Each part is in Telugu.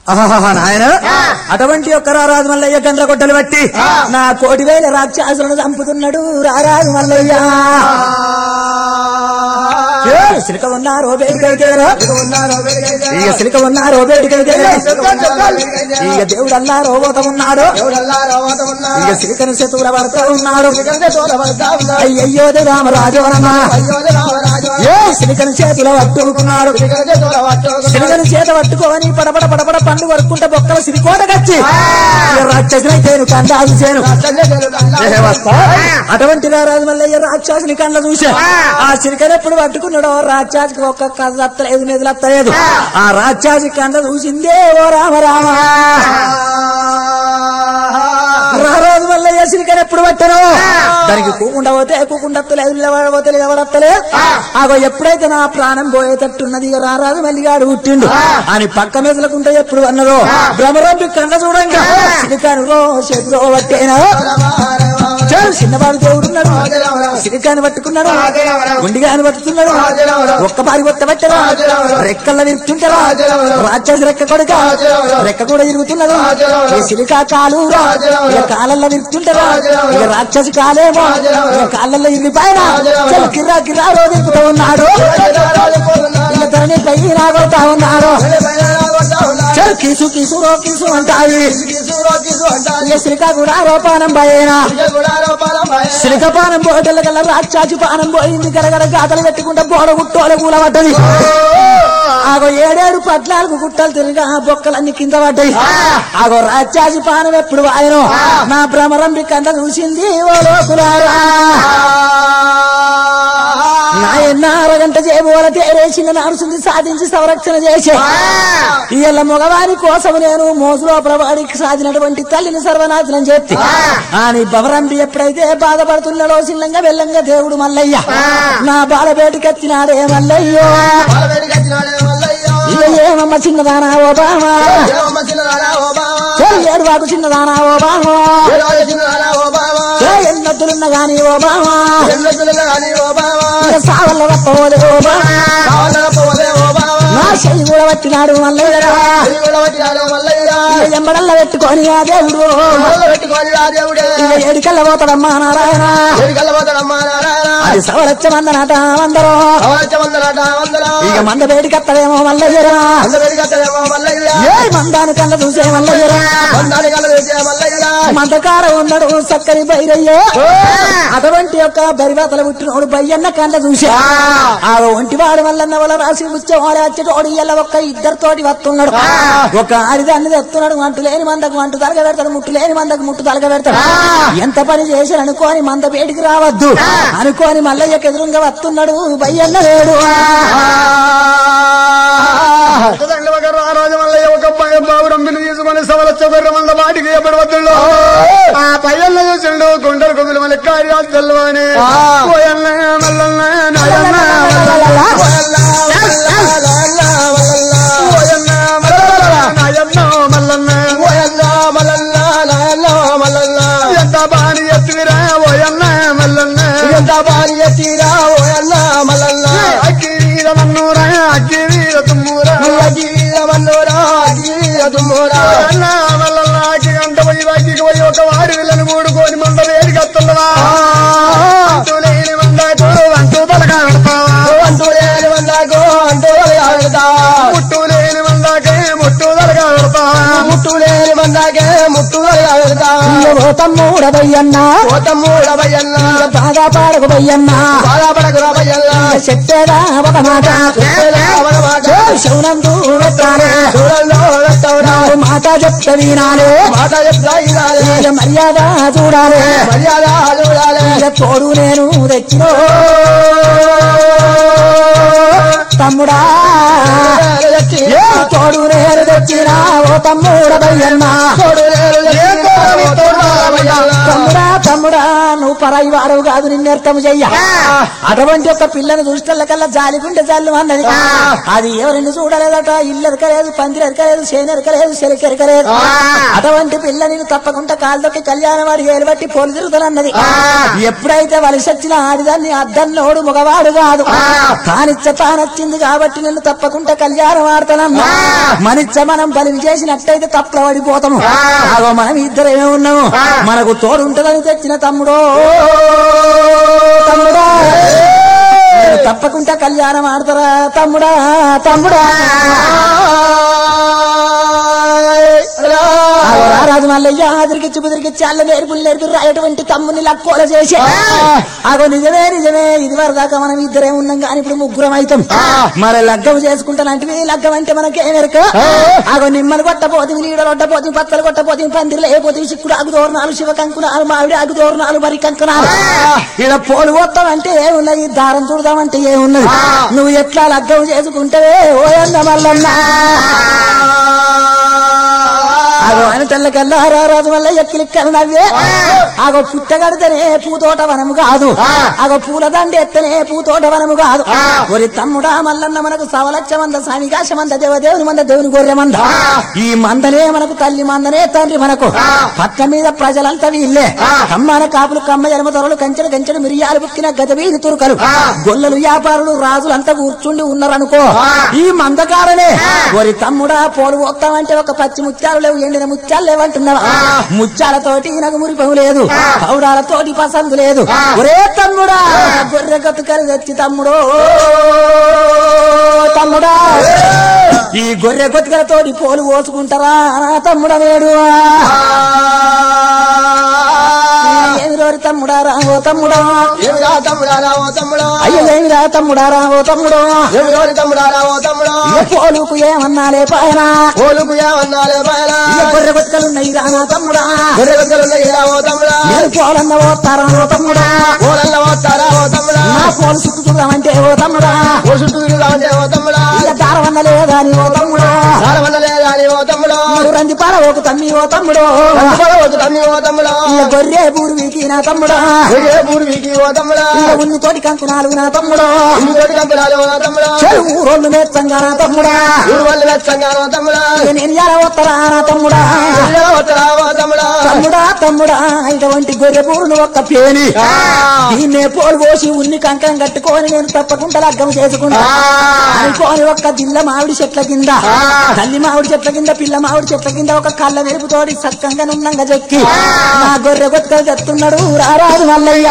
ఆహాహా, నాయన అటువంటి యొక్క రారాజు మల్లయ్య గండ్ల కొట్టలు బట్టి నా కోటి వేల రాక్షసులను చంపుతున్నాడు రారాజు మల్లయ్య ఏ, సిలిక ఉన్నారు బేడికైతేరా ఇక సిలిక ఉన్నారు బేడికైతేరా ఇక దేవుడు అల్లా రోబోత ఉన్నాడు ఇక సిలికను శతువుల పడుతూ ఉన్నాడు అయ్యయ్యో రామరాజోనమ్మ ఏ సిలికను చేతుల పట్టుకున్నాడు సిలికను చేత పట్టుకోని పడపడ పడపడ పండు వరుకుంటే బొక్కల సిరికోట కచ్చి రాక్షసునైతేను కండాలు చేను ఏ వస్తా? అటువంటి రారాజు మల్లయ్య రాక్షసుని కళ్ళ చూసా ఆ సిరికను ఎప్పుడు పట్టుకున్నాడో రాక్షసుకి ఒక్క కథ తత్తలేదు నిధులు అత్తలేదు ఆ రాక్షసి కండ చూసిందే ఓ రామ రామ రారాజు మల్లయ్య సిరికను ఎప్పుడు పట్టను దానికి కూకుండా పోతే కూకుండా అత్తలేదు నిలబడబోతే నిలబడత్తలేదు ఆగో ఎప్పుడైతే నా ప్రాణం పోయేటట్టున్నది ఇక రారాజు మల్లిగాడు పుట్టిండు అని పక్క మెదలకుంటే ఎప్పుడు అన్నదో భ్రమరంపి కండ చూడంగా సిరికాను చేతిలో పట్టేనా చాలు చిన్నవాడు దేవుడున్నాడు సిరికాని పట్టుకున్నాడు గుండిగాని పట్టుకున్నాడు ఒక్క పారి కొత్త పెట్టరా రెక్కల విరుతుంటారా రాక్షసి రెక్క కొడుక రెక్క కూడా ఇరుగుతున్నాడు ఈ సిలికా కాలు ఇక కాలల్లో విరుతుంటారా ఇక రాక్షసి కాలేమో ఇక కాళ్ళల్లో ఇరిగిపోయినా చల్ కిర్రా కిర్రా రో దింపుతూ ఉన్నాడు ఇక ధరణి పై రాగొడతా ఉన్నాడు చల్ కీసు కీసు రో కీసు అంటాయి ఇక సిలికా కూడా రోపానం భయేనా సిలికపానం పోటల కల్లా రాక్షాచి పానం పోయింది గడగడ గాతలు పెట్టుకుంటే బోడ గుట్టోల కూల పడ్డది ఆగో ఏడేడు పద్నాలుగు గుట్టలు తిరిగా బొక్కలన్నీ కింద పడ్డాయి ఆగో రాక్షాచి పానం ఎప్పుడు వాయను నా భ్రమరం కంద చూసింది ఓ లోకులారా నాయన్న అరగంట చేయబోల తేరేసిన నడుచుంది సాధించి సంరక్షణ చేసే ఇళ్ళ మగవారి కోసం నేను మోసులోపల వాడికి సాధినటువంటి తల్లిని సర్వనాశనం చేస్తే అని బవరంబి ఎప్పుడైతే బాధపడుతున్నాడో చిల్లంగా వెళ్ళంగా దేవుడు మల్లయ్య నా బాలబేటికి ఎత్తినాడే మల్లయ్యో ఇక ఏమమ్మ చిన్నదానా ఓ బామా ఏడు వాకు చిన్నదానా ఓ బామా ఎన్నొద్దులున్న గాని ఓ బామా ఇక సావల్ల వప్పవోలే ఓ బామా నా చెయ్యి కూడా పట్టినాడు మల్లయ్య ఇక ఎంబడల్ల పెట్టుకొని ఆ దేవుడు ఇక ఏడికల్ల పోతాడమ్మా నారాయణ అది సవరచ్చ మందనట అందరూ ఇక మంద వేడికత్తడేమో మల్లయ్యరా ఏ మందాని కళ్ళ చూసే మల్లయ్యరా మందకార ఉన్నాడు చక్కని బైరయ్యో అటువంటి యొక్క బరివాతల పుట్టినోడు బయ్యన్న కళ్ళ చూసా ఆ ఒంటివాడు మల్లన్న వల్ల రాసి ముచ్చవాడు అచ్చటోడు ఇలా ఒక్క ఇద్దరితోటి వస్తున్నాడు ఒక ఆడిదాన్ని తెస్తున్నాడు అంటు లేని మందకు అంటు తలగ పెడతాడు ముట్టు లేని మందకు ముట్టు తలగ పెడతాడు ఎంత పని చేసి అనుకోని మంద వేడికి రావద్దు అనుకోని మల్లయ్యకి ఎదురుగా వస్తున్నాడు బయ్యన్న లేడు దండ్ల ఒక రారాజు మల్లయ్య ఒక అబ్బాయి బాబురంపిని తీసుకొని సవలచ్చ గొర్రె మంద వాటికి ఎప్పుడు వద్దుల్లో ఆ పయ్యన్న చూసిండు గుండెలు కొమ్మిలు మళ్ళీ కార్యాలు తెల్లవని పోయన్న మల్లన్న నాయన్న పోయన్న మల్లన్న నాయన్న మల్లన్న ఎంత బాని ఎత్తిరా పోయన్న మల్లన్న అగ్గి వీర మన్నూరా అగ్గి వీర తుమ్మూరా పోయన్న మల్లన్న అగ్గి గంట పోయి అగ్గికి పోయి ఒక వారి వీళ్ళని మూడుకొని మంద వేడి కత్తున్నవా అంటూ లేని మందకు అంటూ తలగా పెడతావా ముట్టు లేని మందాకే ముట్టు తలగా పెడతావా ముట్టులేని మందాకే ముట్టుగా తమ్ముడ బయ్యన్న మూడవయ్యన్న బాగా పాడకు బయ్యన్న బాధపడకురా భయ్యన్న చెప్పేదా ఒక మాట శౌనందు పెట్టాలి చూడంలో పెట్టవురా మాట చెప్తే వినాలి మాట చెప్తా ఇనాలి ఇక మర్యాద చూడాలి మర్యాద చూడాలి ఇక తోడు నేను తెచ్చినో తమ్ముడా ఏ తోడు నేను తెచ్చినా ఓ తమ్ముడ బయ్యన్న తమ్ముడా తమ్ముడా నువ్వు పరాయి వాడవు కాదు నిన్నర్థం చెయ్య అటువంటి ఒక పిల్లను దృష్టల్ల కల్లా జాలిగుండె జాలు అన్నది అది ఎవరిని చూడలేదట ఇల్లు ఎరకలేదు పందిరి ఎరకలేదు చేను ఎరకలేదు చెలికి ఎరకలేదు అటువంటి పిల్ల నేను తప్పకుండా కాళ్ళకి కళ్యాణం వాడి ఏలుబట్టి పోలు తిరుగుతానన్నది ఎప్పుడైతే వలస వచ్చిన ఆడిదాన్ని అద్దన్నోడు మగవాడు కాదు తానిచ్చ తానొచ్చింది కాబట్టి నేను తప్పకుండా కళ్యాణం ఆడతానన్నా మనిచ్చ మనం బలిని చేసినట్టయితే తప్పుల పడిపోతాము అగో మనం ఇద్దరేమే ఉన్నాము మనకు తోడుంటదని తెచ్చిన తమ్ముడో తమ్ముడా నేను తప్పకుండా కళ్యాణం ఆడతారా తమ్ముడా తమ్ముడా ఆగో రారాజు మల్లయ్య ఆదిరికిచ్చి బుదిరికిచ్చి అల్ల నేర్పులు నేర్పి రాయటువంటి తమ్ముని లక్కోల చేసి ఆగో నిజమే నిజమే ఇది వరదాకా మనం ఇద్దరే ఉన్నాం కానీ ఇప్పుడు ముగ్గురం అవుతాం మరి లగ్గం చేసుకుంటానంటే లగ్గం అంటే మనకేమెరక ఆగో నిమ్మలు కొట్టపోతుంది నీడలు కొట్టపోతుంది పత్తలు కొట్టపోతుంది పందిరి లేకపోతే చిక్కుడు ఆగు తోరణాలు శివ కంకునాలు మామిడి ఆగు తోరణాలు మరి కంకణాలు ఇలా పోలు పోతాం అంటే ఏమున్నది దారం చూడదామంటే ఏమున్నది నువ్వు ఎట్లా లగ్గం చేసుకుంటావే ఓయన్న మల్లన్నా ఆగో ఆయన తెల్లకల్లా రారాజు వల్ల ఎక్కిలిక్కలు నవ్వే ఆగో పుట్టగడితేనే పూతోట వనము కాదు ఆగో పూల దండి ఎత్తనే పూతోట వనము కాదు ఒరి తమ్ముడా మల్లన్న మనకు సవలచ్చ మంద సామికాశ మంద దేవదేవుని మంద దేవుని గొర్రె మంద ఈ మందనే మనకు తల్లి మందనే తండ్రి మనకు పక్క మీద ప్రజలంతా వీళ్ళే కమ్మాన కాపులు కమ్మ జలమ తొరలు కంచెలు కంచెలు మిరియాలు బుక్కిన గత వీధి తురుకలు గొల్లలు వ్యాపారులు రాజులంతా కూర్చుండి ఉన్నారనుకో ఈ మందకారనే ఒరి తమ్ముడా పోలు పోతామంటే ఒక పచ్చి ముత్యాలు లేవు ఎండిన ముత్యాలు లేవంటున్నావా ముత్యాలతోటి నాకు మురిపం లేదు పౌడాలతోటి పసందు లేదు ఒరే తమ్ముడా గొర్రె గతుకలు తెచ్చి తమ్ముడో తమ్ముడా ఈ గొర్రె గొతుకలతోటి పోలు పోసుకుంటారా నా తమ్ముడ నేడు ఏమి రోరి తమ్ముడా రా ఓ తమ్ముడా ఏమిరా తమ్ముడా రావో తమ్ముడా అయ్యో ఏమి రా తమ్ముడా రా ఓ తమ్ముడు ఏమిరోని తమ్ముడా రావో తమ్ముడా ఏ పోలుకు ఏమన్నాలే పాయన ఓలుకు ఏమన్నాలే బాయలా ఏ గొర్రె గొతుకలున్నాయి రా నా తమ్ముడా గొర్రెగొద్దలున్నాయి రావో తమ్ముడా నేను పోలన్న పోతారా ఓ తమ్ముడా ఓలల్ల వస్తారా ఓ తమ్ముడా నా పోలు చుట్టూ చూడమంటే ఓ తమ్ముడా ఓ చుట్టూ తిరుగుదామంటే ఓ తమ్ముడా ఇక దారవన్న లేదా అని ఓ తమ్ముడా రాలవన్నలేదా అని ఓ తమ్ముడా నువ్వు రంది పాల ఒక తమ్మి ఓ తమ్ముడు అందుకోవచ్చు తమ్మి ఓ తమ్ముడా ఇక గొర్రె పూర్వీకి నా తమ్ముడా ఒరే పూర్వీకి ఓ తమ్ముడా ఇక ఉన్ని తోటి కంకు నాలుగు నా తమ్ముడు ఇంకోటి కంపెనాలు ఓ తమ్ముడా చెరువు ఊరోళ్ళు మెచ్చంగా నా తమ్ముడా ఊరు వాళ్ళు వెచ్చంగా ఓ తమ్ముడా ఇక నేను ఎలా వస్తారా నా తమ్ముడా ఎల్లెల వస్తారా ఓ తమ్ముడా తమ్ముడా తమ్ముడా ఇటువంటి గొర్రె పూరును ఒక్క పేని దీన్నే పోలు పోసి ఉన్ని కంకణం కట్టుకొని నేను తప్పకుండా లగ్గం చేసుకుంటా అనుకోని ఒక్క దిల్ల మామిడి చెట్ల కింద తల్లి మామిడి చెట్ల కింద పిల్ల మామిడి చెట్ల కింద ఒక కళ్ళ మెరుపుతోటి సక్కంగా నున్నంగా చెక్కి నా గొర్రె గొత్తలు చెప్తున్నాడు రారాజు మల్లయ్య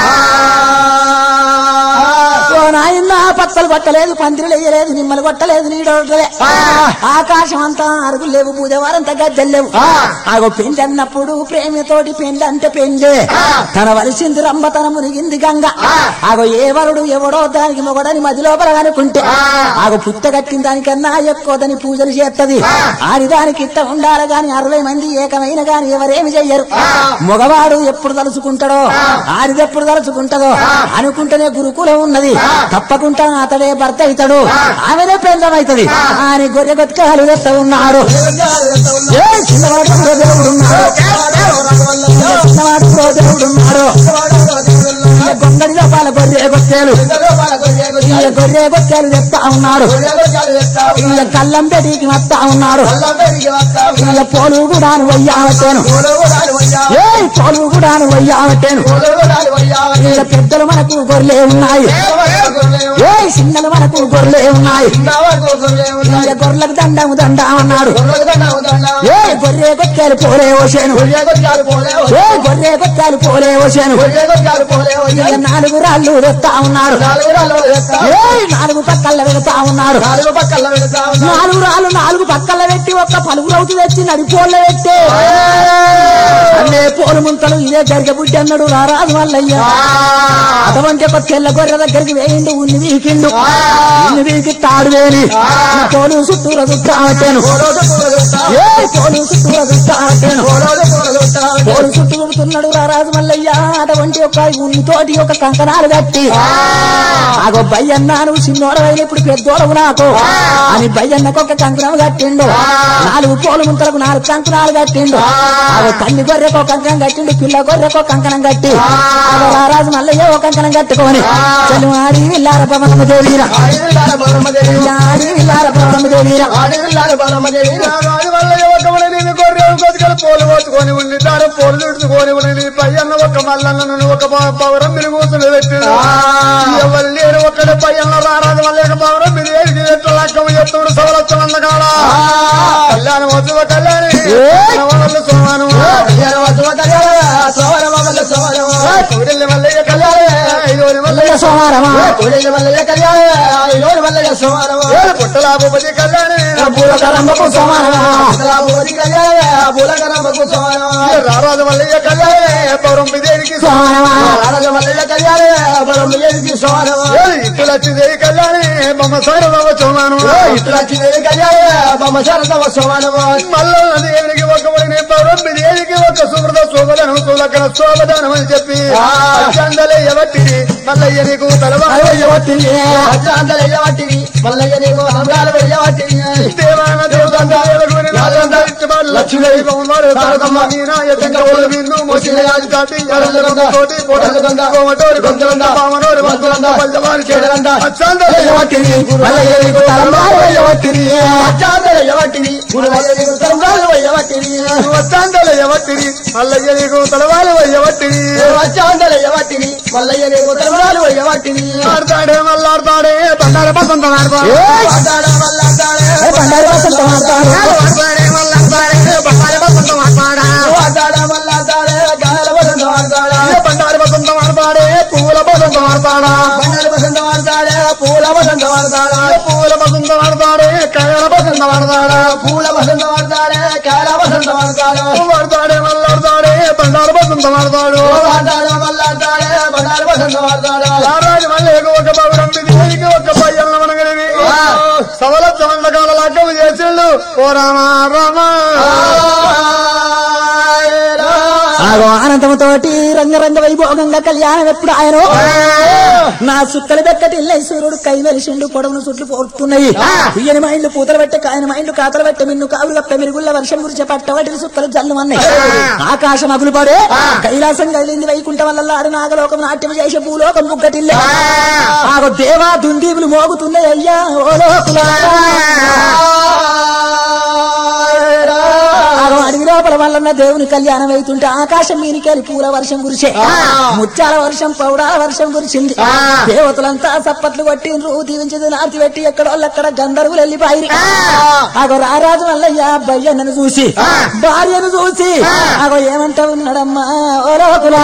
ఓ నాయన పచ్చలు కొట్టలేదు పందిరి లేయలేదు నిమ్మలు కొట్టలేదు నీడలే ఆకాశం అంతా అరుగులు లేవు బుధవారంతా గద్దెలు లేవు ఆగో పెండి అన్నప్పుడు ప్రేమతోటి పెండి అంటే పెండే తన వలసింది రంభ తన మునిగింది గంగ ఆగో ఏ వరుడు ఎవడో దానికి మొగడని మది లోపల అనుకుంటే ఆగో పుట్ట కట్టిన దానికన్నా ఎక్కువదని పూజలు చేస్తది ఆడి దానికి ఇట్ట ఉండాలి గాని అరవై మంది ఏకమైన గాని ఎవరేమి చెయ్యరు మగవాడు ఎప్పుడు తలుచుకుంటాడో ఆడిది ఎప్పుడు తలుచుకుంటాడో అనుకుంటేనే గురుకులం ఉన్నది తప్పకుండా అతడే భర్త అవుతాడు ఆమెనే పెందమైతది ఆయన గొర్రె బతుకాలు తెస్తా ఉన్నాడు ఏ చిన్నవాడు కూడా దేవుడు ఉన్నాడు ఏ చిన్నవాడు కూడా దేవుడు ఉన్నాడు ఈ గొంగడి లోపాల గొర్రె గొత్తేలు ఈ గొర్రె గొత్తేలు తెస్తా ఉన్నాడు ఈ కళ్ళం పెడికి వస్తా ఉన్నాడు ఈ పోలు కూడా వయ్యావట్టేను ఏ పోలు కూడా వయ్యావట్టేను ఈ పెద్దలు మనకు గొర్రెలే ఉన్నాయి ఏ చిన్నలు మనకు గొర్రెలే ఉన్నాయి ఈ గొర్రెలకు దండము దండ అన్నాడు ఏ గొర్రె గొత్తేలు పోలే ఓసేను ఏ గొర్రె గొత్తేలు పోలే ఓసేను ఇక నాలుగు రాళ్ళు తెస్తా ఉన్నాడు ఏ నాలుగు పక్కల వెళ్తా ఉన్నాడు నాలుగు రాళ్ళు నాలుగు పక్కల పెట్టి ఒక్క పలుగు రౌతు తెచ్చి నడిపోళ్ళ పెట్టి అన్నే పోలు ముంతలు ఇదే జరిగే బుద్ధి అన్నాడు రారాజు మల్లయ్య అటువంటి ఒక తెల్ల గొర్రె దగ్గరికి వేయిండు ఉన్ని వీకిండు ఉన్ని వీకి తాడు వేని ఈ పోలు చుట్టూర చుట్టాను ఏ పోలు చుట్టూర చుట్టాను పోలు చుట్టూ చుడుతున్నాడు రారాజు మల్లయ్య అటువంటి ఒక ఉన్నితోటి ఒక కంకణాలు కట్టి ఆగో బయ్యన్న నువ్వు చిన్నోడవైన ఇప్పుడు పెద్దోడవు నాకు అని బయ్యన్నకు ఒక కంకణం కట్టిండు నాలుగు నాలుగు పోలు ముంతలకు నాలుగు కంకణాలు కట్టిండు అవి తల్లి గొర్రెకో కంకణం కట్టిండు పిల్ల గొర్రెకో కంకణం కట్టి అవి రారాజు మల్లయ్య ఒక కంకణం కట్టుకొని చలు ఆడి విల్లార పవనమ్మ దేవీరా ఆడిల్లాల బలమ్మ దేవి ఆడి విల్లార పవనమ్మ దేవీరా ఆడిల్లాల బలమ్మ దేవి రాజు వల్ల యువకముని నేను గొర్రె కొద్దిగా పోలు పోసుకొని ఉండి దాని పోలు చుట్టుకొని ఉండి నీ పయ్యన్న ఒక మల్లన్న నన్ను ఒక ప- పవరం మీరు కూతురు పెట్టి ఎవరు లేరు ఒక్కడే పయ్యన్న రారాజు వల్ల ఒక పవరం మీరు ఏడికి ఎట్లా లక్కము ఎత్తుడు సవలత్వం అందకాడ కళ్యాణం వద్దు కళ్యాణి నవనల్లు సోమాను కళ్యాణ వస్తువ కళ్యాణ సోమరమ వల్ల సోమరమ కోడెల్లి మల్లయ్య కళ్యాణి ఐదోని మల్లయ్య మల్లయ్య సోమారమా కోడెల వల్ల కళ్యాణ ఈరోజు వల్ల సోమరమ పుట్టలాభపతి కళ్యాణి పూలకరంబకు సోమారమా పూలకరాబోది కళ్యాణ పూలకరాబకు సోమరమ రారాజు మల్లయ్య కళ్యాణి పౌరం విదేడికి సోమారమా రాజ వల్ల కళ్యాణ బలం ఏది సోమరమ ఇట్లు దేవి కళ్యాణి బొమ్మ సారదవ చోమాను ఇట్లా చిన్నది కళ్యాణ బొమ్మ శారదవ సోమరమ మల్లన్న దేవునికి ఒక ఒడిని పౌరం దేవికి ఒక సుమృత శోభదనం సులకన శోభదనం అని చెప్పి చందలే ఎవట్టిది మల్లయ్య నీకు తలవా అట్లాంతలు ఎయ్యబట్టివి మల్లయ్య నీకు అమరాలు వెయ్యబట్టివి దేవాన దేవతంత దేవగుని నాదంత ఇష్టపడు లక్ష్మీ బొమ్మడు తారకమ్మ నీనా ఎత్తంక ఒళ్ళు నిన్ను మోసిన యాది తాటి ఎడల కోటి కోటల గంగ కోమటోరి గొంతులంద పామనోరి వంతులంద పల్జవారి చేడలంద చందలే మల్లయ్య నీకు తలంబ్రాలు వేయవట్టిరి. అట్లాంతలు ఎయ్యబట్టివి మల్లయ్య నీకు తరంగాలు వెయ్యబట్టివి చందలే ఎవట్టిది మల్లయ్య నీకు తలవాలు ఎవట్టిది అట్లాంతలు ఎయ్యబట్టివి మల్లయ్య నీకు తరంగాలు వెయ్యబట్టివి ఆడతాడే మల్లాడతాడే బండార బసంతం ఆడతాడు ఆటాడ వల్లాటాడే ఏ బండారు వసంతం ఆడతాడు. ఆడతాడే మల్లాడతాడే బండార బసంతం ఆడతాడా ఆటాడ వల్లాటాడే గాయాల వసంతం ఆడతాడా బండార బసంతం ఆడతాడే పువ్వుల బసంతం ఆడతాడా బండారు వసంతం ఆడతాడే పూల వసంతం ఆడతాడా పువ్వుల బసంతం ఆడతాడే కాయల బసంతం ఆడతాడా పూల వసంతం ఆడతాడే కాయల వసంతం ఆడతాడా ఆడతాడే మల్లాడతాడే బండార బసంతం ఆడతాడు ఆటాడ వల్లాటాడే బండారు వసంతం ఆడతాడా రారాజు మల్లేకు ఒక పౌరం దీనికి ఒక పయ్యన్న మనగలివి సవల చందకాల లగ్గము చేసిండు ఓ రామ రామ ఆగో ఆనందముతోటి రంగరంగ వైభోగంగా కళ్యాణం ఎప్పుడు ఆయన నా సుక్కలు దక్కటి సూర్యుడు కై వెలిసిండు పొడవును చుట్లు పోతున్నాయి ఉయ్యని మైండ్లు పూతలు పెట్టే కాయన మైండ్లు కాతలు పెట్టే మిన్ను కావులు కప్ప మిరుగుళ్ళ వర్షం గురించి పట్టవటిని సుక్కలు జల్లుమన్నాయి ఆకాశం అగులు పడే కైలాసం కదిలింది వైకుంఠం వల్ల ఆడు నాగలోకం నాట్యం చేసే భూలోకం బుగ్గటిల్లే ఆగో దేవా దుందీపులు మోగుతున్నాయి అయ్యా ఓ లోకులారా. ఆగో అడవి లోపల వల్ల దేవుని కళ్యాణం అవుతుంటే ఆకాశం మీనికెళ్ళి పూల వర్షం కురిసే ముత్యాల వర్షం పౌడాల వర్షం కురిసింది దేవతలంతా సప్పట్లు కొట్టిండ్రు దీవించింది నార్తి పెట్టి ఎక్కడ అక్కడ గంధర్వులు వెళ్ళిపోయి ఆగో రారాజు మల్లయ్య బయ్యన్నను చూసి భార్యను చూసి ఆగో ఏమంటా ఉన్నాడమ్మా ఓ లోకులా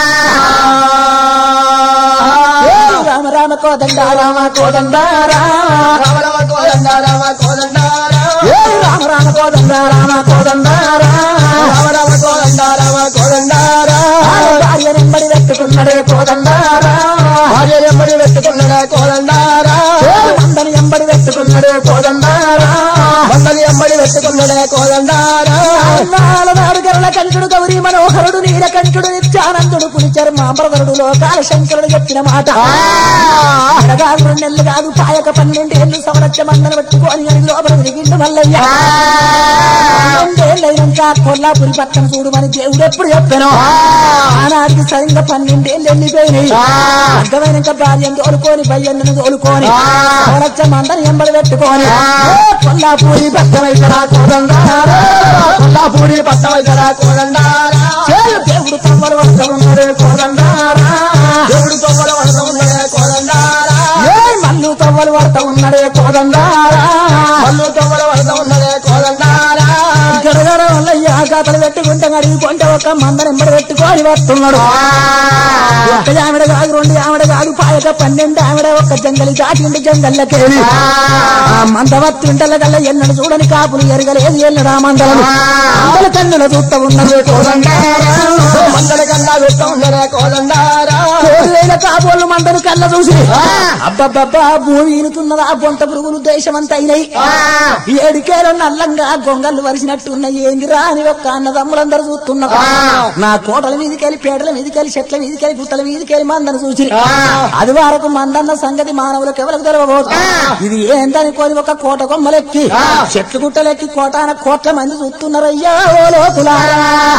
ఏ రామ రామ కోదండ రామ కోదండ రామ రామ రామ కోదండ రామ కోదండ ఏ రామ రామ కోదండ రామ కోదండ రామ రామ రామ కోదండ రామ కోదండ భార్య నెంబడి పెట్టుకున్నాడే కోదండారా భార్య ఎంబడి పెట్టుకున్నాడా కోదండారా మందని ఎంబడి పెట్టుకున్నాడే కోదండారా మందని ఎంబడి పెట్టుకున్నాడా కోదండారా నాల నాడు గరుల కంఠుడు గౌరీ మనోహరుడు నీలకంఠుడు నిత్యానందుడు పులిచర్ మాంబరధరుడు లోకాల శంకరుడు చెప్పిన మాట ఎడగాదు రెండు నెలలు కాదు పాయక పన్నెండు ఏళ్ళు సంవత్సర మందను పెట్టుకొని అని లోపల తిరిగిండు మల్లయ్య పన్నెండేళ్ళైనాక కొల్లాపురి పట్టణం చూడమని దేవుడు ఎప్పుడు చెప్పాను ఆనాడికి సరిగ్గా పన్నెండేళ్ళు వెళ్ళిపోయినాయి అర్థమైనాక భార్యను తోలుకొని భయ్యను తోలుకొని సంవత్సర మందని ఎంబడి పెట్టుకొని ఓ కొల్లాపూరి పట్టణమైతరా కోదండారా కొల్లాపూరి పట్టవైతరా కోదండారా చేలు దేవుడు తమ్మలు వస్తున్నాడే కోదండారా దేవుడు తొమ్మల వలస ఉన్నాడే కోదండారా ఏ మల్లు తవ్వలు పడతా ఉన్నాడే కోదండారా మల్లు తొమ్మల వలస ఉన్నాడే కోదండారా గడగడ వల్లయ్య గాతలు పెట్టుకుంటే అడిగి కొంటే ఒక మందరం ఎంబడి పెట్టుకొని వస్తున్నాడు ఒక్క ఆవిడ కాదు రెండు ఆవిడ కాదు పాయక పన్నెండు ఆవిడ ఒక్క జంగలి దాటిండి జంగల్లకేవి ఆ మందవత్తి ఇంటల కల్లా ఎన్నడు చూడని కాపులు ఎరగలేదు ఎన్నడు ఆ మందలను అందల కన్నుల చూస్తా ఉన్నది కోదండారా మందల కన్నా పెట్ట ఉన్నాడే కోదండారా కోడివేల కాబోళ్ళు మందరు కళ్ళ చూసి అబ్బబ్బబ్బా భూమి ఈనుతున్నదా బొంత పురుగులు దేశమంతా అయినాయి ఏడికేలో నల్లంగా గొంగళ్ళు వరిసినట్టున్నాయి ఏంది రాని ఒక్క యొక్క అన్నదమ్ములందరూ చూస్తున్నారు నా కోటల మీదకెళ్ళి పేటల మీదకెళ్ళి చెట్ల మీదకెళ్ళి గుట్టల మీదకెళ్ళి మందని చూసి అది వరకు మందన్న సంగతి మానవులకు ఎవరికి తెలవబోదు ఇది ఏంటని కొని ఒక కోట కొమ్మలెక్కి చెట్లు గుట్టలెక్కి కోటాన కోట్ల మంది చూస్తున్నారయ్యా ఓ లోకులారా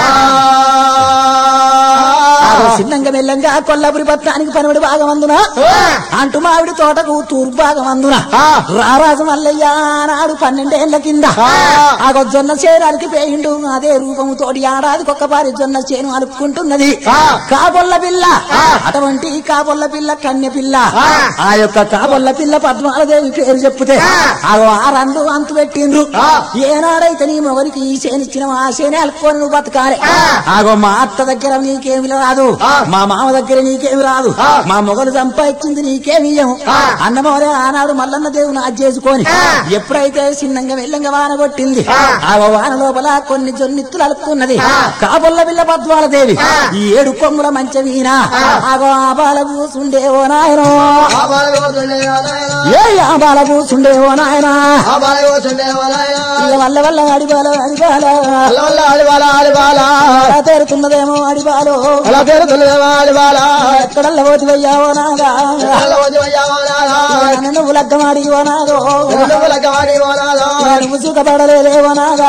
ఆగో చిన్నంగా మెల్లంగా కొల్లాపురి పట్టణానికి పనిబడి భాగం అందున అంటు మావిడి తోటకు తూర్పు భాగం అందున రారాజు మల్లయ్య నాడు పన్నెండేళ్ల కింద ఆగో జొన్న చేరానికి పేయిండు అదే రూపము తోటి ఏడాదికి ఒక్కపారి జొన్న చేను అలుపుకుంటున్నది కాబొల్ల పిల్ల అటువంటి కాబొల్ల పిల్ల కన్య పిల్ల ఆ యొక్క కాబొల్ల పిల్ల పద్మాలదేవి పేరు చెప్పుతే ఆగో ఆ రెండు అంతు పెట్టిండ్రు ఏనాడైతే నీ మొగరికి ఈ చేనిచ్చిన ఆ చేనే అలుపుకొని నువ్వు బతకాలి ఆగో మా అత్త దగ్గర నీకేమి రాదు మా మామ దగ్గర నీకేమి రాదు మా మొగలు సంపాదించింది నీకేమి ఇయ్యము అన్నమోరే ఆనాడు మల్లన్న దేవుని అది చేసుకొని ఎప్పుడైతే చిన్నంగా మెల్లంగా వాన కొట్టింది ఆ వాన లోపల కొన్ని జొన్నిత్తులు అలుపుకున్నది కాబొల్ల పిల్ల పద్మాల దేవి ఈ ఏడు కొమ్ముల మంచ వీణ ఆగో ఆ బాల కూసుండే ఓ నాయనో ఏ ఆ బాల కూసుండే ఓ నాయనా ఇళ్ళ వల్ల వల్ల అడిబాల అడిబాల అలా తేరుతున్నదేమో అడిబాలో అలా పేరుతున్నదేమో అడివాలా ఎక్కడల్ల పోతివయ్యావో నాగా నన్ను ఉలగ్గమాడి ఓ నాగో నువ్వు సుఖపడలేదేవో నాగా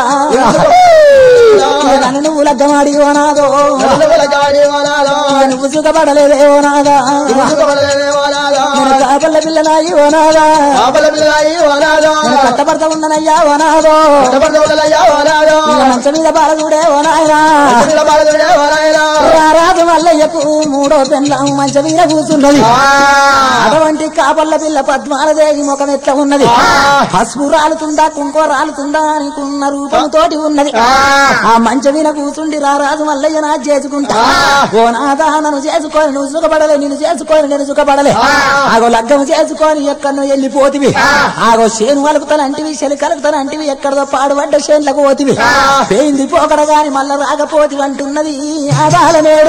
నన్ను ఉలగ్గమాడి ఓ నాగో నువ్వు సుఖపడలేదేవో నాగా నేను కాపల్ల పిల్లనాయి ఓ నాగా నేను కట్టపడతా ఉన్ననయ్యా ఓ నాగో ఇక మంచం మీద బాల చూడే ఓ నాయనా రారాజు మల్లయ్యకు మూడో పెళ్ళం మంచం మీద కూర్చున్నది అటువంటి కాపల్ల పిల్ల పద్మాలదేవి ముఖం ఎట్లా ఉన్నది పసుపు రాలుతుందా కుంకుమ రాలుతుందా అనుకున్న రూపంతోటి ఉన్నది ఆ మంచం మీద కూర్చుండి రారాజు మల్లయ్య నా చేసుకుంటా ఓ నాదా నన్ను చేసుకొని నువ్వు సుఖపడలే నేను చేసుకొని నేను సుఖపడలే ఆగో లగ్గం చేసుకొని ఎక్కడో వెళ్ళిపోతివి ఆగో చేను వలుకుతానంటివి చెలి కలుగుతానంటివి ఎక్కడదో పాడుపడ్డ చేనులకు పోతివి పేయింది పోకడ గాని మళ్ళా రాకపోతివి అంటున్నది ఆ బాలనేడు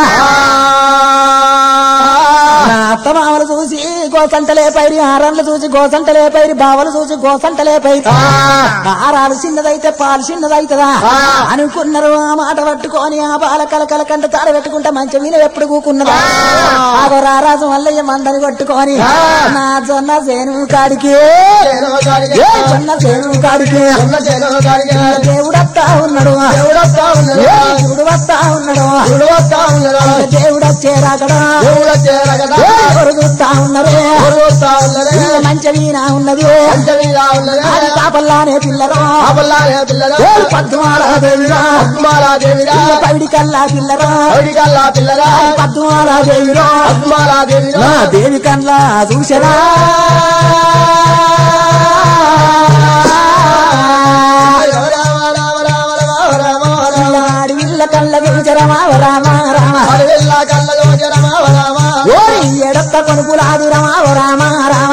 నా అత్త మామలు చూసి గోసంటలే పైరి ఆరంలు చూసి గోసంటలే పైరి బావలు చూసి గోసంటలే పైరి ఆరాలు చిన్నదైతే పాలు చిన్నదైతదా అనుకున్నారు ఆ మాట పట్టుకొని ఆ బాల కలకల కంట తాడ పెట్టుకుంటే మంచి మీద ఎప్పుడు కూకున్నదా ఆగో రారాజు మల్లయ్య మందని పట్టుకొని నా జొన్న సేను కాడికి ఏ జొన్న సేను కాడికి దేవుడత్తా ఉన్నాడు ఏ దేవుడు వస్తా ఉన్నాడు దేవుడు వచ్చేరాకడా ఎవరు చూస్తా ఉన్నారు ఇల్లు మంచి వీణ ఉన్నది అది కాపల్లానే పిల్లరా ఏ పద్మాల దేవిరా ఇల్లు పవిడి కల్లా పిల్లరా అది పద్మాల దేవిరా నా దేవి కల్లా చూసరా అడవిల్ల కళ్ళ చూచరమా రామ రామ ఓరి ఎడత్త కొనుకులాది రమా రామ రామ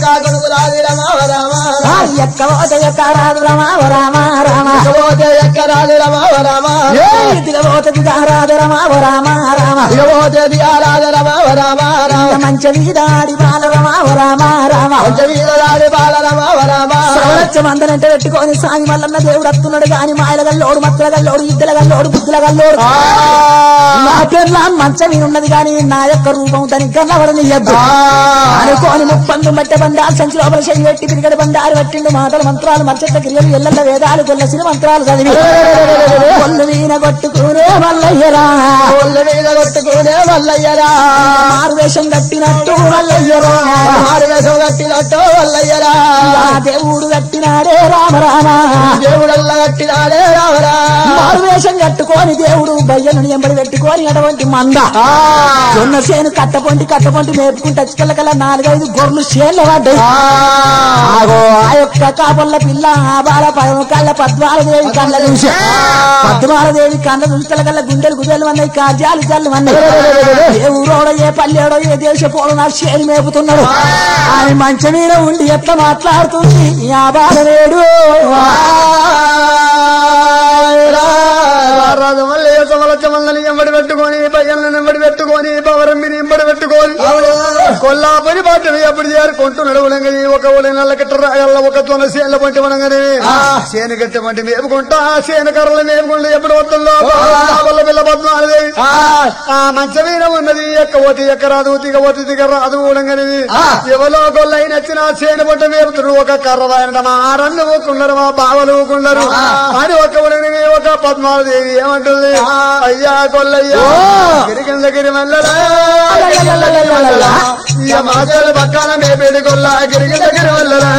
ఆ ఎక్క ఓట ఎక్క రాదు రమా రామ రామ ఏ దిగబోత దిగారాదు రమా రామ రామ మంచి వీడాడి బాల రమా రామ రామ సవరచ్చ మందనంటే పెట్టుకొని సామి మల్లన్న దేవుడు వస్తున్నాడు గాని మాయల గల్లోడు మత్తుల గల్లోడు ఇద్దల గల్లోడు బుద్ధుల గల్లోడు నా పేర్ల మంచం ఉన్నది గాని నా యొక్క రూపం దానికి కన్నవడనియద్దు అనుకోని ముప్పందు మట్టె బండాలు సంచి లోపల చేయి పెట్టి తిరిగడి బండారు పట్టిండు మాటలు మంత్రాలు మర్చెట్ల క్రియలు ఎల్లెల్ల వేదాలు కొల్లసిన మంత్రాలు చదివి కొల్లు వీణ కొట్టుకునే మల్లయ్యరా కొట్టుకునే వల్లయ్యరా మారు వేషం కట్టినట్టు మల్లయ్యరా కట్టినట్టు వల్లయ్యరా ఆ దేవుడు కట్టినాడే రామ రామ దేవుడల్లా కట్టినాడే రావరా మారు వేషం కట్టుకొని దేవుడు బయ్యను ఎంబడి పెట్టుకొని అటువంటి మంద జొన్న చేను కట్టపొంటి కట్టపొంటి మేపుకుంటే చిక్కల కల్లా నాలుగైదు గొర్రెలు చేన్లు పడ్డాయి ఆగో ఆ యొక్క కాపల్ల పిల్ల ఆ బాల పదము కళ్ళ పద్మాల దేవి కళ్ళ చూసి పద్మాల దేవి కళ్ళ చూసిన కల్లా గుండెలు గుండెలు అన్నాయి కాజాలు జల్లు అన్నాయి ఏ ఊరోడో ఏ పల్లెడో ఏ దేశపోడో నా చేను మేపుతున్నాడు ఆయన మంచం మీద ఉండి ఎట్లా మాట్లాడుతుంది ఆ బాల నేడు రాజు మళ్ళీ సమలచ్చ మల్లని ఎంబడి పెట్టుకొని పయ్యలను ఎంబడి పెట్టుకొని పవరంబిని ఎంబడి పెట్టుకొని కొల్లాపని బాటలు ఎప్పుడు చేరుకుంటున్నాడు ఉలంగని ఒక ఉలి నల్ల కట్ట రాగల ఒక తొన సేల పంటి వనంగని సేను కట్ట పంటి మేపుకుంటా సేను కర్రలు మేపుకుంటూ ఎప్పుడు వస్తుందో వల్ల పిల్ల పద్మాలది ఆ మంచమీన ఉన్నది ఎక్క ఓతి ఎక్క రాదు దిగ ఓతి దిగ రాదు ఉలంగని ఎవరో గొల్లైన వచ్చిన సేను పంట మేపుతున్నారు ఒక కర్ర వాయనట మా ఆరన్ను ఊకున్నారు మా బావలు ఊకున్నారు అని ఒక ఉలంగని ఒక పద్మాలదేవి ఏమంటుంది అయ్యా గొల్లయ్యా గిరికింద గిరి మల్లరా ఇక మాసాల పక్కన మేపేది గొల్ల గిరికింద గిరి మల్లరా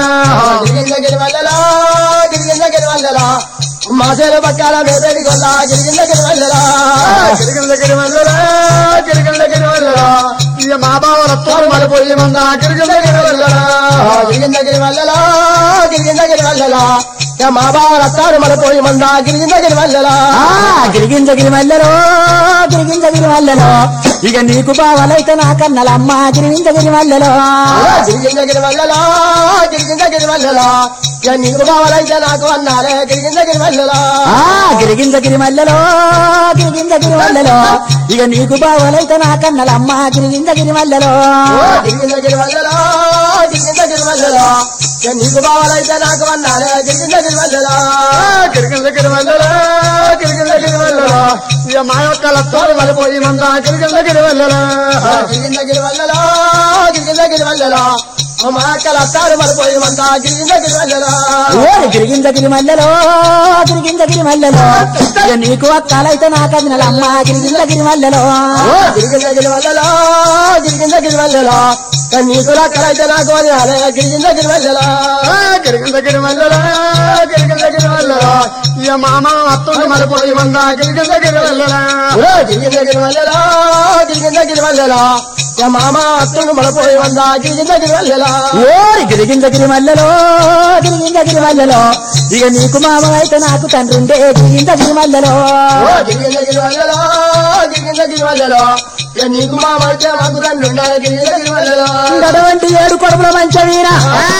మాసేల పక్కన మేపేడి కొల్ల గిరిగిన గిరివల్లరా గిరికింద గిరి మల్లరా గిరికింద గిరి మల్లరా ఇక మా బావల తోడు మలిపోయి మంద గిరికింద గిరి మల్లరా గిరిగిన గిరివల్లరా గిరిగిన గిరివల్లరా మా బావ రత్తారు మన పోయి మంద గిరిగిన గిరివల్లరా గిరిగింజ గిరి మల్లెలో గిరిగింజ గిరి మల్లెలో ఇక నీకు బావలైతే నా కన్నలమ్మ గిరిగింజ గిరి మల్లెలో గిరిగిన గిరివల్లరా గిరిగిన గిరివల్లరా నీకు కావాలైతే నాకు అన్నారే గిరిగిన గిరివల్లరా ఆ గిరిగింజ గిరి మల్లెలో గిరిగింజ గిరి మల్లెలో ఇక నీకు బావలైతే నా కన్నలమ్మ గిరిగింజ గిరి మల్లెలో గిరిగిన గిరివల్లరా గిరిగిన గిరివల్లరా నీకు కావాలైతే నాకు అన్నారే గిరిగిన గిరివల్లరా గిరికింద గిరి మల్లరా గిరికింద గిరి మల్లరా ఇక మా యొక్క తోడు మలిపోయి మంద గిరికింద గిరి మల్లరా గిరిగిన గిరివల్లరా గిరిగిన గిరివల్లరా మా అక్కల అత్తారు మరిపోయి మంద గిరిగిన గిరివల్లరా ఓరి గిరిగింజ గిరి మల్లెలో గిరిగింజ గిరి మల్లెలో ఇక నీకు అక్కలైతే నా కన్నలమ్మ గిరిగింజ గిరి మల్లెలో గిరిగిన గిరివల్లరా గిరిగిన గిరివల్లరా నీకు అక్కలైతే నాకు అన్నారే గిరిగిన గిరివల్లరా గిరికింద గిరి మల్లరా గిరికింద గిరి మల్లరా ఇక మామ అత్తుడు మలిపోయి మంద గిరికింద గిరి మల్లరా గిరిగిన గిరివల్లరా గిరిగిన గిరివల్లరా మామ అత్తుడు మరపోయి వంద గిరిగిన గిరివల్లరా ఓరి గిరిగింజ గిరి మల్లెలో గిరిగింజ గిరి మల్లెలో ఇక నీకు మామ అయితే నాకు తండ్రి ఉండే గిరిగింజ గిరి మల్లెలో గిరిగిన గిరివల్లరా గిరిగిన గిరివల్లరా నీకు మామ అయితే మాకు తండ్రి ఉండాలి గిరిగిన గిరివల్లరా అటువంటి ఏడు కొడుకుల మంచి వీర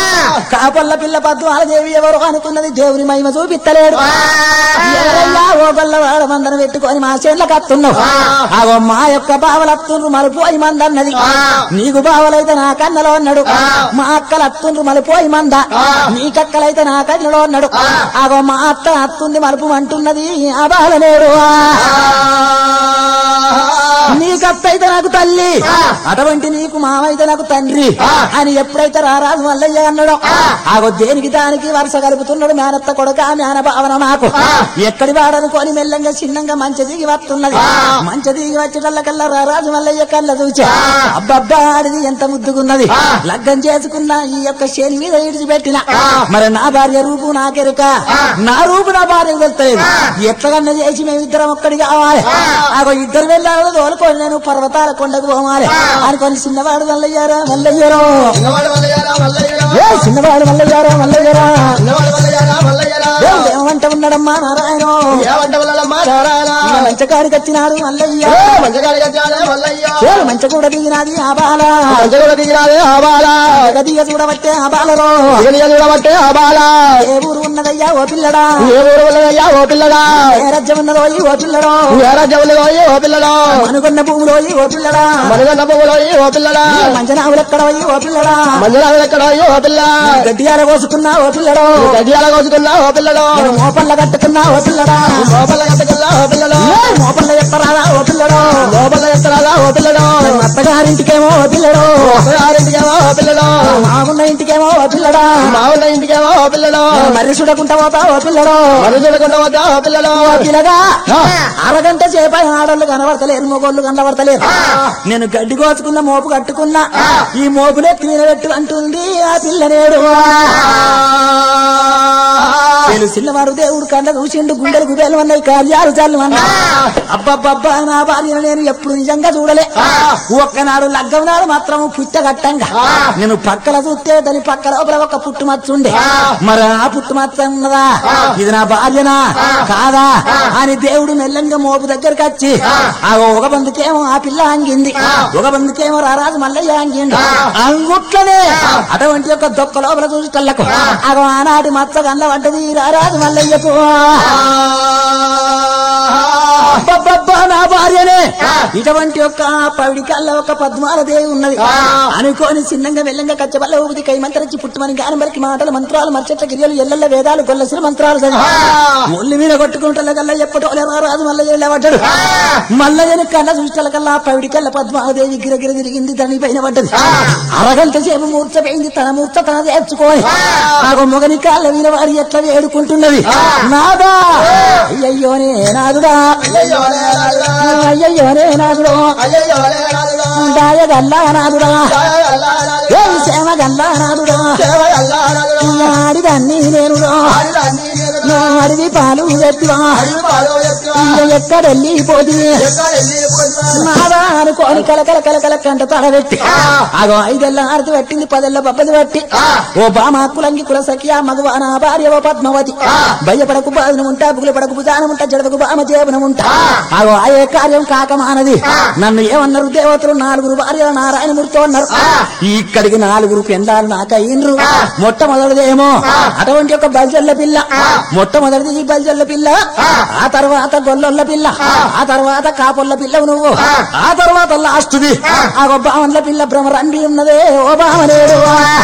కాపల్ల పిల్ల పద్మాల దేవి ఎవరు అనుకున్నది దేవుని మహిమ చూపిత్తలేడు ఎవరయ్యా ఓ గొల్ల వాడ మందను పెట్టుకొని మా చేనులకు అత్తున్నావు ఆగో మా యొక్క బావలు అత్తుండ్రు మలిపోయి మంద అన్నది నీకు బావలైతే నా కన్నలో అన్నాడు మా అక్కలు అత్తుండ్రు మలిపోయి మంద నీకక్కలైతే నా కన్నలో అన్నాడు ఆగో మా అత్త అత్తుంది మలుపు అంటున్నది ఆ బాలనేడు నీకత్తైతే నాకు తల్లి అటువంటి నీకు మామైతే నాకు తండ్రి అని ఎప్పుడైతే రారాజు మల్లయ్య అన్నాడో ఆగో దేనికి దానికి వరుస కలుపుతున్నాడు మేనత్త కొడుక మేన భావన నాకు ఎక్కడి వాడనుకొని మెల్లంగా చిన్నంగా మంచి దిగి వస్తున్నది మంచి దిగి వచ్చేటల్లకల్లా రారాజు మల్లయ్య కళ్ళ చూచా అబ్బబ్బా ఆడిది ఎంత ముద్దుగున్నది లగ్గం చేసుకున్న ఈ యొక్క శని మీద ఇడిచిపెట్టిన మరి నా భార్య రూపు నాకెరుక నా రూపు నా భార్య వెళ్తలేదు ఎట్లగన్నా చేసి మేమిద్దరం ఒక్కడి కావాలి ఆగో ఇద్దరు వెళ్ళాలని తోలుకొని నేను పర్వతాల కొండకు పోవాలి అనుకొని చిన్నవాడు మల్లయ్యారా మల్లయ్యారో చిన్నవాడు మల్లయ్యరా మల్లయ్యరా ఏ చిన్నవాడు మల్లయ్యారా మల్లయ్యారా చిన్నవాడు మల్లయ్యరా మల్లయ్యరా ఏ ఏమంట ఉన్నాడమ్మా నారాయణ ఏమంట వల్లమ్మా నారాయణ మంచకాడికి వచ్చినాడు మల్లయ్య మంచగాడి కట్టాలే మల్లయ్య ఏ మంచ కూడా దిగినాది ఆ బాల మంచగూడ దిగిరాలే ఆ బాల దిగ చూడబట్టే ఆ బాలలో దిగనియ చూడబట్టే ఆ బాల ఏ ఊరు ఉన్నదయ్యా ఓ పిల్లడా ఏ ఊరు ఉన్నదయ్యా ఓ పిల్లగా ఏ రాజ్యం ఉన్నదో ఈ ఓ పిల్లడో ఏ రాజ్యంలో ఓ పిల్లగా అనుకున్న భూమిలో ఈ ఓ పిల్లడా మనగన్న పువ్వులో ఓ పిల్లగా మంచనావులు ఎక్కడ ఓ పిల్లడా మంజురాలు ఎక్కడ ఓ పిల్ల గడ్డియాల కోసుకున్నా ఓ పిల్లడో గడ్డియాల కోసుకున్నా ఓ పిల్లడు నేను మోపల్ల కట్టుకున్నా ఓ పిల్లడా లోపల కట్టుకున్నా ఓ పిల్లడు ఏ మోపల్ల ఎత్తరాదా ఓ పిల్లడో లోపల ఎత్తరాదా ఓ పిల్లడు నేను అత్తగారింటికేమో ఓ పిల్లడో ఆరింటికేమో ఓ పిల్లడు మామున్న ఇంటికేమో ఓ పిల్లడా మామూలు ఇంటికేమో ఓ పిల్లడు నేను మర్రి చూడకుంటా పోతా ఓ పిల్లడో మను చూడకుండా వద్దా ఓ పిల్లడు ఓ పిల్లగా అరగంట సేపు అయిన ఆడోళ్ళు కనబడతలేరు మొగోళ్ళు కనబడతలేరు నేను గడ్డి కోసుకున్న మోపు కట్టుకున్నా ఈ మోపులే తినబెట్టు అంటుంది ఆ పిల్లనేడు నేను చిన్నవాడు దేవుడు కండ చూసిండు గుండెలు గుబేలు అన్నాయి కార్యాలు చాలు అన్నా అబ్బబ్బబ్బా నా భార్యను నేను ఎప్పుడు నిజంగా చూడలే ఒక్కనాడు లగ్గం నాడు మాత్రం పుట్టగట్టంగా నేను పక్కల చూస్తే దాని పక్క లోపల ఒక పుట్టు మచ్చుండే మరి ఆ పుట్టు మచ్చ ఉన్నదా ఇది నా భార్యనా కాదా అని దేవుడు మెల్లంగా మోపు దగ్గరికి వచ్చి ఆ ఒక బందుకేమో ఆ పిల్ల అంగింది ఒక బందుకేమో రారాజు మల్లయ్య అంగిండు అంగుట్లనే అటువంటి యొక్క దొక్క లోపల చూసి కళ్ళకు అగో ఆనాటి మచ్చ గండ వంటది రారాజు మల్లయ్యకు అబ్బబ్బబ్బా నా భార్యనే ఇటువంటి యొక్క పవిడి కళ్ళ ఒక పద్మాల దేవి ఉన్నది అనుకోని చిన్నంగా వెళ్ళంగా కచ్చబల్ల ఊపిది కై మంత్రించి పుట్టుమని గానం బలికి మాటలు మంత్రాలు మర్చెట్ల గిరియలు ఎల్లెల్ల వేదాలు గొల్లసిన మంత్రాలు చదివి ఒళ్ళు మీద కొట్టుకుంటాల కల్లా ఎప్పటో రాదు మల్ల వెళ్ళబడ్డాడు మల్లయ్యని కళ్ళ చూసిన కల్లా పవిడి కళ్ళ పద్మాదేవి గిరగిర తిరిగింది దాని పైన పడ్డది అరగంట సేపు మూర్చపోయింది తన మూర్చ తన చేర్చుకోని నాకు మొగని కాళ్ళ మీద వారి ఎట్లా వేడుకుంటున్నది నాదా అయ్యయ్యోనే నాదుడా అయ్యయ్యోలే రాజురా, అయ్యయ్యోనే నాదుడు అయ్యయ్యోలే రాజురా, దాయగల్లా నాదుడా జయ అల్లా రాజురా, ఏ సేమ గల్లా నాదుడా దేవ అల్లా రాజురా, ఆడిదాన్ని నేను ఆడిదాన్ని నేనురా, అడివి పాలు ఎత్తివా అడివి పాలు ఎత్తువా, ఎక్కడెళ్ళి పోతి ఎక్కడెళ్ళి పోతువా, నాదా అనుకోని కలకల కలకల కంట తడబెట్టి అగో ఐదెళ్ళ ఆరతి పట్టింది పదెళ్ళ బబ్బది పట్టి ఓ బామ కులంగి కుల సఖియా మగవా నా భార్య ఓ పద్మవతి భయపడకు బాధన ఉంటా బుగులు పడకు భుజానం ఉంటా జడవకు బామ జీవనం ఉంటా అగో ఆయే కార్యం కాకమానది నన్ను ఏమన్నారు దేవతలు నాలుగురు భార్యల నారాయణమూర్తి అన్నారు ఇక్కడికి నాలుగురు పెండాలు నాకయ్యిండ్రు మొట్టమొదటిదేమో అటువంటి ఒక బల్జల్ల పిల్ల మొట్టమొదటిది ఈ బల్జల్ల పిల్ల ఆ తర్వాత గొల్లొల్ల పిల్ల ఆ తర్వాత కాపొల్ల పిల్లవు నువ్వు ఆ తర్వాత లాస్ట్ది ఆ బావన్ల పిల్ల భ్రమరండి ఉన్నదే ఓ బావనేడు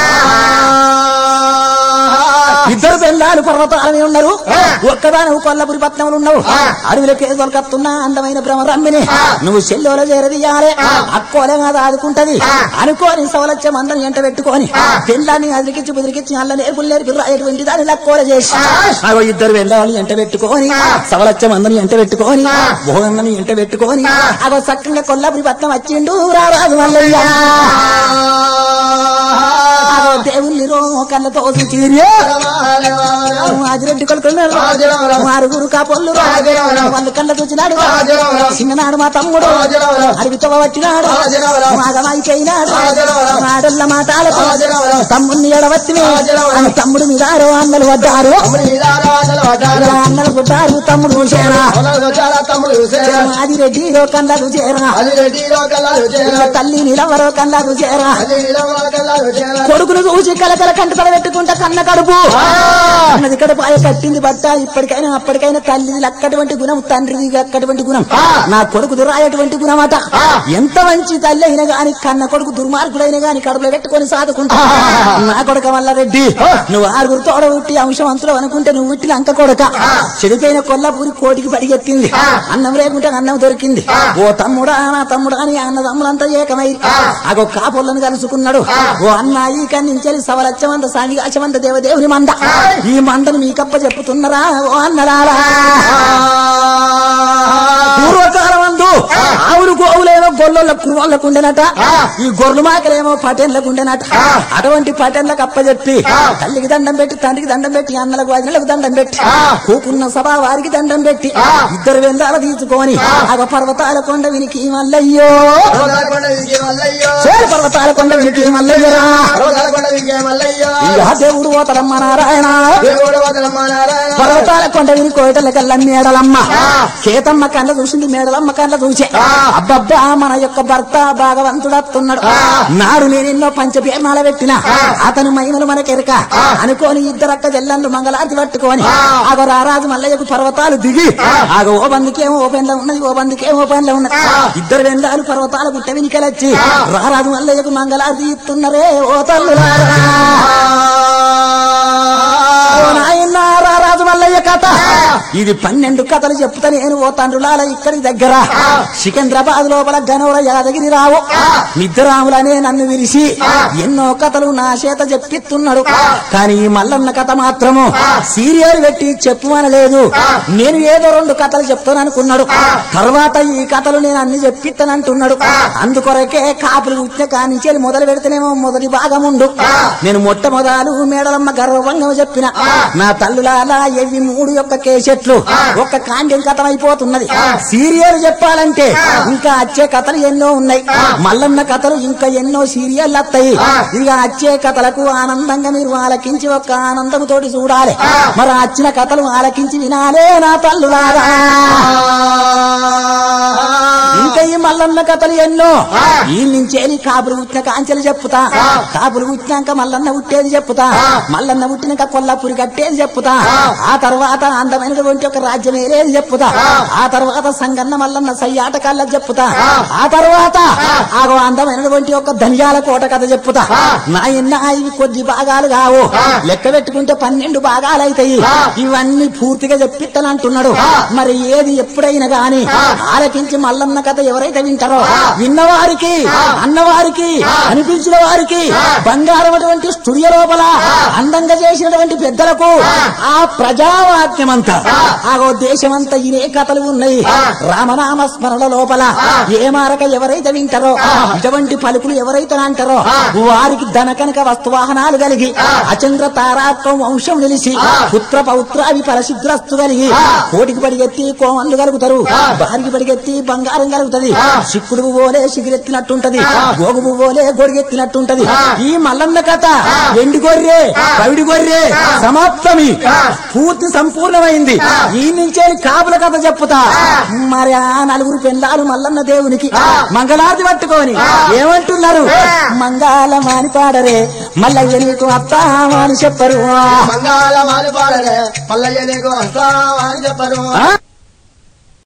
ఇద్దరు పెళ్ళాలు పర్వతాల మీద ఉన్నారు ఒక్కదాని కొల్లపురి పట్నంలో ఉన్నావు అడవిలోకి దొరకత్తున్నా అందమైన భ్రమరమ్మిని నువ్వు చెల్లోలో చేరదీయాలే అక్కోలే కాదు ఆదుకుంటది అనుకోని సవలచ్చ మందని ఎంట పెట్టుకొని పెళ్ళాన్ని అదిరికిచ్చి బుదిరికిచ్చి అల్ల నేర్పులు నేర్పి రాయటువంటి దాన్ని లక్కోల చేసి అగో ఇద్దరు వెళ్ళాలి ఎంట పెట్టుకొని సవలచ్చ మందని ఎంట పెట్టుకొని భోగన్నని ఎంట పెట్టుకొని అగో సక్కంగా కొల్లాపురి పట్నం వచ్చిండు రారాజు మల్లయ్య అగో దేవుల్ని రో కళ్ళతో చూచిరియో ఆదిరెడ్డి కొడుకున్నారు ఆరుగురు కాపోళ్ళు వాళ్ళు కళ్ళ చూచినాడు చిన్ననాడు మా తమ్ముడు అడవితో వచ్చినాడు మాగమైపోయినాడు మాడల్ల మాటాలకు తమ్ముడిని ఎడవత్తి తమ్ముడు మీద ఆరో అన్నలు వడ్డారు ఇలా అన్నలు పుట్టారు తమ్ముడు చూసేరా ఆదిరెడ్డి రో కళ్ళకు చేరా ఇలా తల్లి నిలవరో కళ్ళకు చేరా కొడుకును చూసి కలకల కంట తల పెట్టుకుంటా కన్న కడుపు అన్నది కడుపు ఆయన కట్టింది బట్ట ఇప్పటికైనా అప్పటికైనా తల్లిది అక్కటువంటి గుణం తండ్రిది అక్కటువంటి గుణం నా కొడుకు రాయటువంటి గుణం అట ఎంత మంచి తల్లి అయినా గాని కన్న కొడుకు దుర్మార్గుడైనా గాని కడుపులో పెట్టుకొని సాదుకుంటా నా కొడుక వల్ల రెడ్డి నువ్వు ఆరుగురు తోడ ఉట్టి అంశవంతులు అనుకుంటే నువ్వు ఉట్టి లంక కొడక చెడిపోయిన కొల్లాపూరి కోటికి పడిగెత్తింది అన్నం లేకుంటే అన్నం దొరికింది ఓ తమ్ముడా నా తమ్ముడా అని అన్న తమ్ముడంతా ఏకమై అగో కాపులను కలుసుకున్నాడు ఓ అన్న ఈ కన్నించెలి సవలచ్చమంత సాంగిగాచమంత దేవదేవుని మంద ఈ మందను మీకప్ప చెప్పుతున్నారా ఓ అన్నలారా పూర్వకాలం అందు ఆవులు గోవులేమో గొల్లొల్ల కుర్రోళ్ళకు ఉండేనట ఈ గొర్రెలు మాకలేమో పటేన్లకు ఉండేనట అటువంటి పటేన్లకు అప్పచెప్పి తల్లికి దండం పెట్టి తండ్రికి దండం పెట్టి అన్నలకు వదినలకు దండం పెట్టి కూకున్న సభ వారికి దండం పెట్టి ఇద్దరు వెందాల తీసుకొని అగ పర్వతాల కొండ వినికి మల్లయ్యో చేరు పర్వతాల కొండ వినికి మల్లయ్యరా ఇక దేవుడు పోతడమ్మ నారాయణ పర్వతాల కొండ విని కోయటల కల్లా మేడలమ్మ కేతమ్మ కండ్ల చూసింది మేడలమ్మ కండ్ల చూసే అబ్బబ్బా మన యొక్క భర్త భాగవంతుడత్తున్నాడు నాడు నేను ఎన్నో పంచభీమాల పెట్టిన అతను మహిమలు మనకెరక అనుకోని ఇద్దరక్క జల్లండ్రు మంగళారతి పట్టుకొని ఆగ రారాజు మల్లయ్యకు పర్వతాలు దిగి ఆగ ఓ బందుకేమో ఓ పెన్లో ఉన్నది ఓ బందుకేమో ఓ పెన్లో ఉన్నది ఇద్దరు వెండాలు పర్వతాలు గుట్ట వెనికెలొచ్చి రారాజు మల్లయ్యకు మంగళారతి ఇస్తున్నారే ఓ తల్లులారా ఓ నాయనా రారాజు మల్లయ్య కథ ఇది పన్నెండు కథలు చెప్తా నేను ఓ తండ్రులాల ఇక్కడి దగ్గర సికింద్రాబాద్ లోపల గనోర యాదగిరి రావు నిద్రాములనే నన్ను విరిసి ఎన్నో కథలు నా చేత చెప్పిస్తున్నాడు కానీ ఈ మల్లన్న కథ మాత్రము సీరియల్ పెట్టి చెప్పమనలేదు నేను ఏదో రెండు కథలు చెప్తాను అనుకున్నాడు తర్వాత ఈ కథలు నేను అన్ని చెప్పిస్తానంటున్నాడు అందుకొరకే కాపులు ఉచ్చిన కానించి మొదలు పెడితేనేమో మొదటి భాగముండు నేను మొట్టమొదలు మేడలమ్మ గర్వంగా చెప్పిన నా తల్లులాలా ఎవి మూడు యొక్క కేసెట్లు ఒక్క కాండ్యం కథం అయిపోతున్నది సీరియల్ చెప్పాలంటే ఇంకా వచ్చే కథలు ఎన్నో ఉన్నాయి మల్లన్న కథలు ఇంకా ఎన్నో సీరియల్ వస్తాయి ఇక వచ్చే కథలకు ఆనందంగా మీరు ఆలకించి ఒక్క ఆనందంతోటి చూడాలి మరి వచ్చిన కథలు ఆలకించి వినాలే నా తల్లులారా ఇంకా ఈ మల్లన్న కథలు ఎన్నో ఈ నుంచే నీ కాపులు పుట్టిన కాంచెలు చెప్పుతా కాపులు పుట్టినాక మల్లన్న పుట్టేది చెప్పుతా మల్లన్న పుట్టినాక కొల్లాపురి కట్టేది చెప్పుతా ఆ తర్వాత అందమైనటువంటి ఒక రాజ్యం ఏరేది చెప్పుతా ఆ తర్వాత సంగన్న మల్లన్న సయ్యాట కళ్ళ చెప్పుతా ఆ తర్వాత ఆగో అందమైనటువంటి ఒక ధనియాల కోట కథ చెప్పుతా నా ఎన్న ఇవి కొద్ది భాగాలు కావు లెక్క పెట్టుకుంటే పన్నెండు భాగాలు అవుతాయి ఇవన్నీ పూర్తిగా చెప్పిస్తానంటున్నాడు మరి ఏది ఎప్పుడైనా గాని ఆలకించి మల్లన్న కథ ఎవరైతే వింటారో విన్నవారికి అన్నవారికి అనిపించిన వారికి బంగారం అటువంటి స్టూడియో లోపల అందంగా చేసినటువంటి పెద్దలకు ఆ ప్రజావాక్యమంతా ఆగో దేశమంతా ఇనే కథలు ఉన్నాయి రామనామ స్మరణ లోపల ఏ మారక ఎవరైతే వింటారో ఇటువంటి పలుకులు ఎవరైతే అంటారో వారికి ధనకనక వస్తువాహనాలు కలిగి అచంద్ర తారాత్వం వంశం నిలిచి పుత్ర పౌత్రావి పరశుద్రస్తు కలిగి కోటికి పడిగెత్తి కోమన్లు కలుగుతారు భార్యకి పడిగెత్తి బంగారం కలుగుతది సిక్కుడు పోలే సిగిరెత్తినట్టుంటది గోగుబు పోలే గొడిగెత్తినట్టుంటది ఈ మల్లన్న కథ ఎండి గొర్రె పవిడి గొర్రె సమాప్తమి పూర్తి సంపూర్ణమైంది ఈ నుంచే కాపుల కథ చెప్పుతా మరి ఆ నలుగురు పెళ్ళాలు మల్లన్న దేవునికి మంగళారతి పట్టుకొని ఏమంటున్నారు మంగళమాని పాడరే మల్లయ్య నీకు అత్తామని చెప్పరు మంగాళ మాలి పాడలే మల్లయ్య నీకు వస్తావా అని చెప్పరు ఆ?